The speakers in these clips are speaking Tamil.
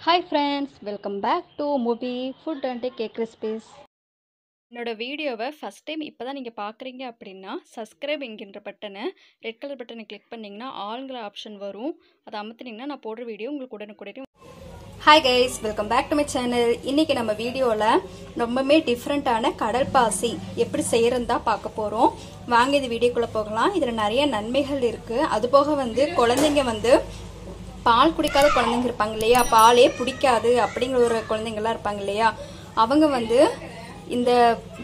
hi friends welcome back to movie food and cake recipes என்னோட வீடியோவை ஃபஸ்ட் டைம் இப்போ தான் நீங்கள் பார்க்குறீங்க அப்படின்னா சப்ஸ்கிரைப் என்கின்ற பட்டனை ரெட் கலர் பட்டனை கிளிக் பண்ணிங்கன்னா ஆளுங்கிற ஆப்ஷன் வரும் அதை அமுத்துனீங்கன்னா நான் போடுற வீடியோ உங்களுக்கு உடனுக்குடனே hi guys welcome back to my channel இன்னைக்கு நம்ம வீடியோவில் ரொம்பவுமே டிஃப்ரெண்ட்டான கடல் பாசி எப்படி செய்யறதா பார்க்க போகிறோம் வாங்க இது வீடியோக்குள்ளே போகலாம் இதில் நிறைய நன்மைகள் இருக்குது அது போக வந்து குழந்தைங்க வந்து பால் குடிக்காத குழந்தைங்க இருப்பாங்க இல்லையா பாலே பிடிக்காது அப்படிங்கிற ஒரு குழந்தைங்கலாம் இருப்பாங்க இல்லையா அவங்க வந்து இந்த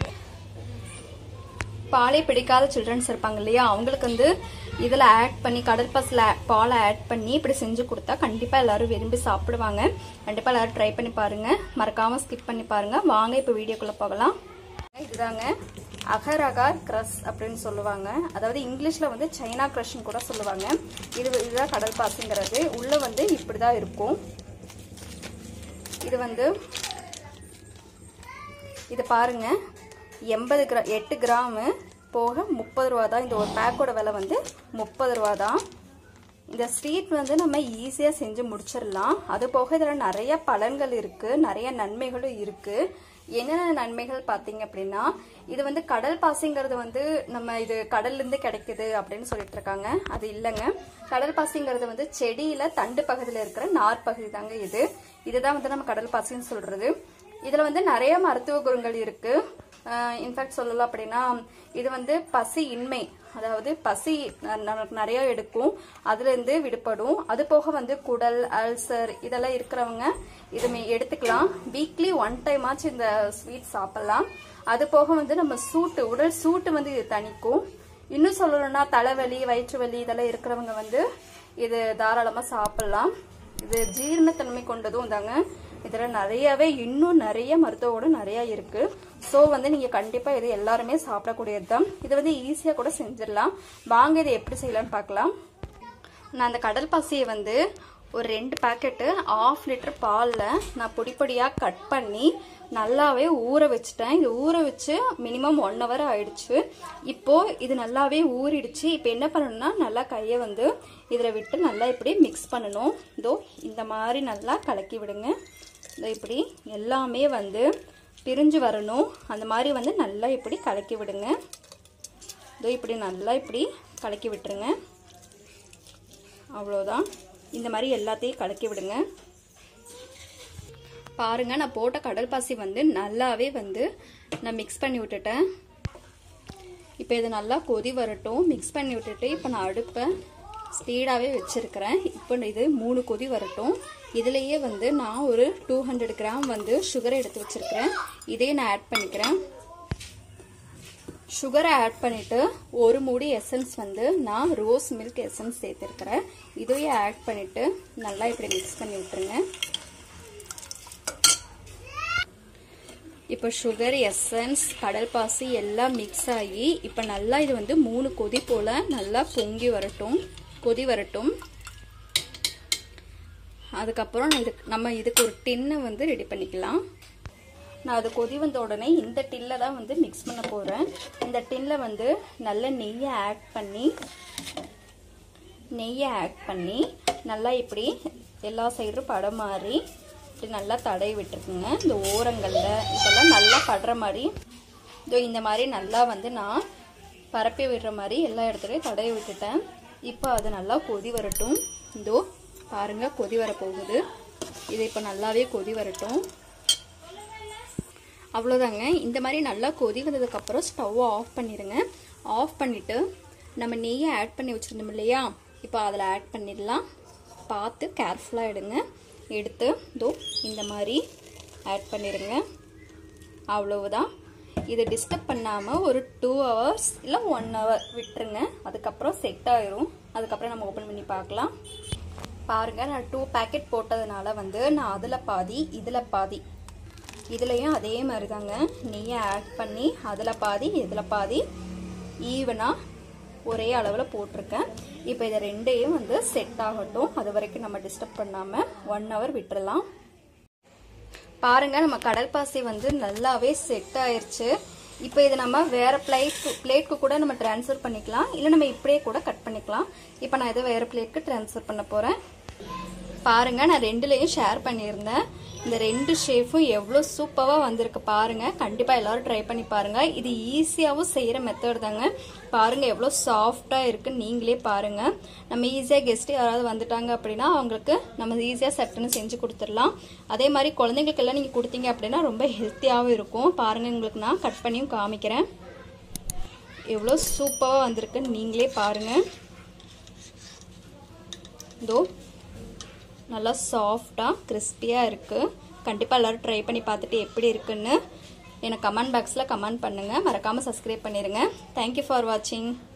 பாலே பிடிக்காத சில்ட்ரன்ஸ் இருப்பாங்க இல்லையா அவங்களுக்கு வந்து இதில் ஆட் பண்ணி கடல் பாசில் பாலை ஆட் பண்ணி இப்படி செஞ்சு கொடுத்தா கண்டிப்பாக எல்லாரும் விரும்பி சாப்பிடுவாங்க கண்டிப்பாக எல்லாரும் ட்ரை பண்ணி பாருங்கள் மறக்காமல் ஸ்கிப் பண்ணி பாருங்கள் வாங்க இப்போ வீடியோக்குள்ளே போகலாம் இதுதாங்க அகர் அகார் க்ரஸ் அப்படின்னு சொல்லுவாங்க அதாவது இங்கிலீஷில் வந்து சைனா க்ரஷ்னு கூட சொல்லுவாங்க இது இதுதான் கடல் பாசிங்கிறது உள்ளே வந்து இப்படி தான் இருக்கும் இது வந்து இது பாருங்க எண்பது கிரா எட்டு கிராமு போக முப்பது ரூபா தான் இந்த ஒரு பேக்கோட விலை வந்து முப்பது ரூபா தான் இந்த ஸ்வீட் வந்து நம்ம ஈஸியாக செஞ்சு முடிச்சிடலாம் அது போக இதில் நிறைய பலன்கள் இருக்குது நிறைய நன்மைகளும் இருக்குது என்னென்ன நன்மைகள் பார்த்தீங்க அப்படின்னா இது வந்து கடல் பாசிங்கிறது வந்து நம்ம இது கடல்லேருந்து கிடைக்குது அப்படின்னு சொல்லிட்டு இருக்காங்க அது இல்லைங்க கடல் பாசிங்கிறது வந்து செடியில் தண்டு பகுதியில் இருக்கிற நார் பகுதி தாங்க இது இதுதான் வந்து நம்ம கடல் பாசின்னு சொல்கிறது இதில் வந்து நிறைய மருத்துவ குணங்கள் இருக்கு இன்ஃபேக்ட் சொல்லலாம் அப்படின்னா இது வந்து பசி இன்மை அதாவது பசி நமக்கு நிறைய எடுக்கும் அதுலேருந்து விடுபடும் அது போக வந்து குடல் அல்சர் இதெல்லாம் இருக்கிறவங்க இது எடுத்துக்கலாம் வீக்லி ஒன் டைம் ஆச்சு இந்த ஸ்வீட் சாப்பிடலாம் அது போக வந்து நம்ம சூட்டு உடல் சூட்டு வந்து இது தணிக்கும் இன்னும் சொல்லணும்னா தலைவலி வயிற்று வலி இதெல்லாம் இருக்கிறவங்க வந்து இது தாராளமாக சாப்பிடலாம் இது ஜீரணத்தன்மை கொண்டதும் தாங்க இதில் நிறையவே இன்னும் நிறைய மருத்துவ குணம் நிறைய இருக்கு ஸோ வந்து நீங்கள் கண்டிப்பாக இது எல்லாருமே சாப்பிடக்கூடியது தான் இது வந்து ஈஸியாக கூட செஞ்சிடலாம் வாங்க இதை எப்படி செய்யலாம்னு பார்க்கலாம் நான் அந்த கடல் பாசியை வந்து ஒரு ரெண்டு பேக்கெட்டு ஆஃப் லிட்டர் பாலில் நான் பொடி பொடியாக கட் பண்ணி நல்லாவே ஊற வச்சுட்டேன் இது ஊற வச்சு மினிமம் ஒன் ஹவர் ஆயிடுச்சு இப்போ இது நல்லாவே ஊறிடுச்சு இப்போ என்ன பண்ணணும்னா நல்லா கையை வந்து இதில் விட்டு நல்லா இப்படி மிக்ஸ் பண்ணணும் இதோ இந்த மாதிரி நல்லா கலக்கி விடுங்க இதோ இப்படி எல்லாமே வந்து பிரிஞ்சு வரணும் அந்த மாதிரி வந்து நல்லா இப்படி கலக்கி விடுங்க இதோ இப்படி நல்லா இப்படி கலக்கி விட்டுருங்க அவ்வளோதான் இந்த மாதிரி எல்லாத்தையும் கலக்கி விடுங்க பாருங்க நான் போட்ட கடல் பாசி வந்து நல்லாவே வந்து நான் மிக்ஸ் பண்ணி விட்டுட்டேன் இப்போ இது நல்லா கொதி வரட்டும் மிக்ஸ் பண்ணி விட்டுட்டு இப்போ நான் அடுப்பை ஸ்பீடாகவே வச்சுருக்கிறேன் இப்போ இது மூணு கொதி வரட்டும் இதுலேயே வந்து நான் ஒரு டூ ஹண்ட்ரட் கிராம் வந்து சுகரை எடுத்து வச்சுருக்கிறேன் இதே நான் ஆட் பண்ணிக்கிறேன் சுகரை ஆட் பண்ணிவிட்டு ஒரு மூடி எசன்ஸ் வந்து நான் ரோஸ் மில்க் எசன்ஸ் சேர்த்துருக்கிறேன் இதையே ஆட் பண்ணிவிட்டு நல்லா இப்படி மிக்ஸ் பண்ணி விட்டுருங்க இப்போ சுகர் எசன்ஸ் கடல் பாசி எல்லாம் மிக்ஸ் ஆகி இப்போ நல்லா இது வந்து மூணு கொதி போல் நல்லா பொங்கி வரட்டும் கொதி வரட்டும் அதுக்கப்புறம் இது நம்ம இதுக்கு ஒரு டின்னை வந்து ரெடி பண்ணிக்கலாம் நான் அது கொதி வந்த உடனே இந்த டின்ல தான் வந்து மிக்ஸ் பண்ண போகிறேன் இந்த டின்ல வந்து நல்ல நெய்யை ஆட் பண்ணி நெய்யை ஆட் பண்ணி நல்லா இப்படி எல்லா சைடும் படம் மாதிரி இப்படி நல்லா தடவி விட்டுருக்குங்க இந்த ஓரங்களில் இதெல்லாம் நல்லா படுற மாதிரி இதோ இந்த மாதிரி நல்லா வந்து நான் பரப்பி விடுற மாதிரி எல்லா இடத்துலையும் தடவி விட்டுட்டேன் இப்போ அது நல்லா கொதி வரட்டும் இதோ பாருங்கள் கொதி வர போகுது இது இப்போ நல்லாவே கொதி வரட்டும் அவ்வளோதாங்க இந்த மாதிரி நல்லா கொதி வந்ததுக்கப்புறம் ஸ்டவ்வை ஆஃப் பண்ணிடுங்க ஆஃப் பண்ணிவிட்டு நம்ம நெய்யை ஆட் பண்ணி வச்சுருந்தோம் இல்லையா இப்போ அதில் ஆட் பண்ணிடலாம் பார்த்து கேர்ஃபுல்லாக எடுங்க எடுத்து இதோ இந்த மாதிரி ஆட் பண்ணிடுங்க அவ்வளவுதான் இதை டிஸ்டர்ப் பண்ணாமல் ஒரு டூ ஹவர்ஸ் இல்லை ஒன் ஹவர் விட்டுருங்க அதுக்கப்புறம் செட் ஆயிரும் அதுக்கப்புறம் நம்ம ஓப்பன் பண்ணி பார்க்கலாம் பாருங்கள் நான் டூ பேக்கெட் போட்டதுனால வந்து நான் அதில் பாதி இதில் பாதி இதுலேயும் அதே மாதிரி தாங்க நெய்யை ஆட் பண்ணி அதில் பாதி இதில் பாதி ஈவனாக ஒரே அளவில் போட்டிருக்கேன் இப்போ இதை ரெண்டையும் வந்து செட் ஆகட்டும் அது வரைக்கும் நம்ம டிஸ்டர்ப் பண்ணாமல் ஒன் ஹவர் விட்டுறலாம் பாருங்க நம்ம கடல் பாசி வந்து நல்லாவே செட் ஆயிருச்சு இப்போ இதை நம்ம வேற பிளேட் பிளேட்க்கு கூட நம்ம டிரான்ஸ்ஃபர் பண்ணிக்கலாம் இல்லை நம்ம இப்படியே கூட கட் பண்ணிக்கலாம் இப்போ நான் இதை வேற பிளேட்க்கு டிரான்ஸ்ஃபர் பண்ண போறேன் பாருங்க நான் ரெண்டுலேயும் ஷேர் பண்ணியிருந்தேன் இந்த ரெண்டு ஷேஃபும் எவ்வளோ சூப்பராக வந்திருக்கு பாருங்க கண்டிப்பாக எல்லாரும் ட்ரை பண்ணி பாருங்க இது ஈஸியாகவும் செய்கிற மெத்தட் தாங்க பாருங்க எவ்வளோ சாஃப்டாக இருக்குன்னு நீங்களே பாருங்க நம்ம ஈஸியாக கெஸ்ட் யாராவது வந்துட்டாங்க அப்படின்னா அவங்களுக்கு நம்ம ஈஸியாக சட்டுன்னு செஞ்சு கொடுத்துடலாம் அதே மாதிரி குழந்தைங்களுக்கெல்லாம் நீங்கள் கொடுத்தீங்க அப்படின்னா ரொம்ப ஹெல்த்தியாகவும் இருக்கும் பாருங்க உங்களுக்கு நான் கட் பண்ணியும் காமிக்கிறேன் எவ்வளோ சூப்பராக வந்திருக்குன்னு நீங்களே பாருங்கள் இதோ நல்லா சாஃப்டாக கிறிஸ்பியாக இருக்குது கண்டிப்பாக எல்லோரும் ட்ரை பண்ணி பார்த்துட்டு எப்படி இருக்குன்னு எனக்கு கமெண்ட் பாக்ஸில் கமெண்ட் பண்ணுங்கள் மறக்காமல் சப்ஸ்கிரைப் பண்ணிடுங்க தேங்க்யூ ஃபார் வாட்சிங்